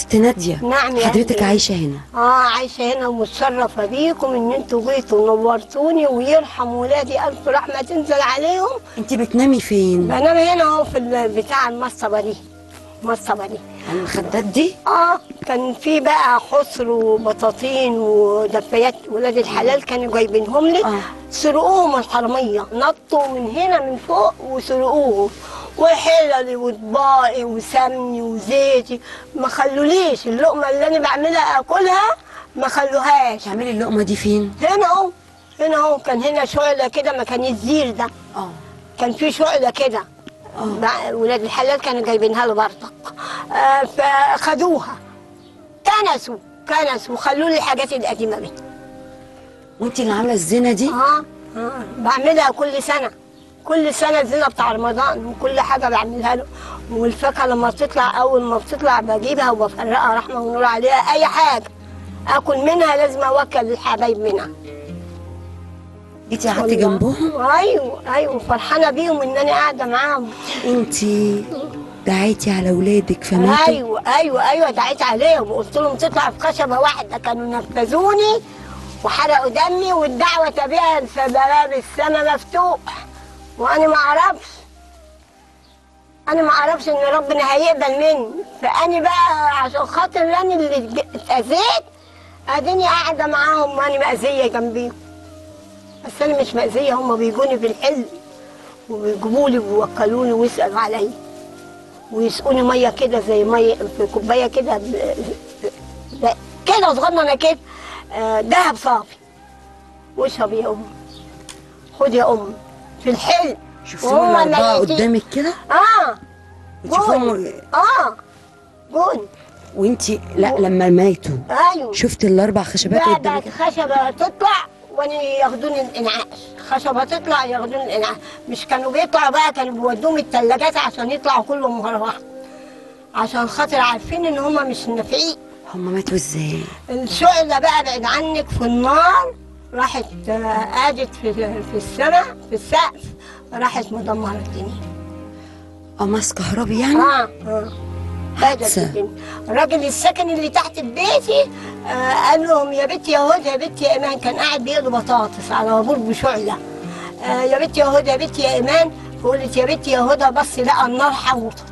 ست ناديه نعم يا حضرتك أهلي. عايشه هنا اه عايشه هنا ومتشرفه بيكم ان انتوا جيتوا ونورتوني ويرحم ولادي الف رحمه تنزل عليهم انت بتنامي فين بنام هنا اهو في ال- بتاع المصطبه دي المصطبه دي على المخدات دي اه كان في بقى حصر وبطاطين ودفايات ولاد الحلال كانوا جايبينهم لي آه. سرقوهم الحراميه نطوا من هنا من فوق وسرقوهم وحللي واطباقي وسمني وزيتي ما خلوليش اللقمه اللي انا بعملها اكلها ما خلوهاش تعملي اللقمه دي فين هنا اهو هنا اهو كان هنا شعله كده مكان الزير ده اه كان في شعله كده مع- ولاد الحلال كانوا جايبينها له برضك آه فخدوها كنسوا كنسوا وخلوا لي الحاجات القديمه دي وانت اللي عامله الزينه دي اه اه بعملها كل سنه كل سنه الزينه بتاع رمضان وكل حاجه بعملها له والفاكهه لما بتطلع اول ما بتطلع بجيبها وبفرقها رحمه ونور عليها اي حاجه اكل منها لازم اوكل الحبايب منها انت قعدتي والله. جنبهم ايوه ايوه فرحانه بيهم ان انا قاعده معاهم انت دعيتي على ولادك فماتوا ايوه ايوه ايوه دعيت عليهم وقلت لهم تطلع في خشبه واحده كانوا نفذوني وحرقوا دمي والدعوه بها باب السماء مفتوح وانا ما اعرفش انا ما اعرفش ان ربنا هيقبل مني فانا بقى عشان خاطر انا اللي ج- اتاذيت اديني قاعده معاهم وانا مأذيه جنبيهم بس انا مش مأذيه هم بيجوني في الحلم وبيجيبوا لي ويوكلوني ويسالوا عليا ويسقوني ميه كده زي ميه في كوبايه كده ب- ب- كده صغننه كده آه، دهب صافي واشرب يا ام خد يا ام في الحلم شفتيهم وهم الاربعه ميتين. قدامك كده اه بتشوفهم جون اه جون وانت لا لما ماتوا ايوه شفت الاربع خشبات بعد قدامك خشبة تطلع وانا ياخدوني الانعاش خشبة تطلع ياخدوني الانعاش مش كانوا بيطلعوا بقى كانوا بيودوهم التلاجات عشان يطلعوا كلهم مرة واحدة عشان خاطر عارفين ان هما مش نافعين هم ماتوا ازاي الشعلة بقى بعد عنك في النار راحت آه، قادت في في السماء في السقف راحت مدمرة الدنيا قماص كهربي يعني اه اه بدت حادثة. الدنيا. الراجل السكن اللي تحت بيتي آه قال لهم يا بنتي يا هدى يا بنتي يا ايمان كان قاعد بيقلي بطاطس على بابور بشعله آه يا بنتي يا هدى يا بنتي يا ايمان قلت يا بنتي يا هدى بس لقى النار حوطه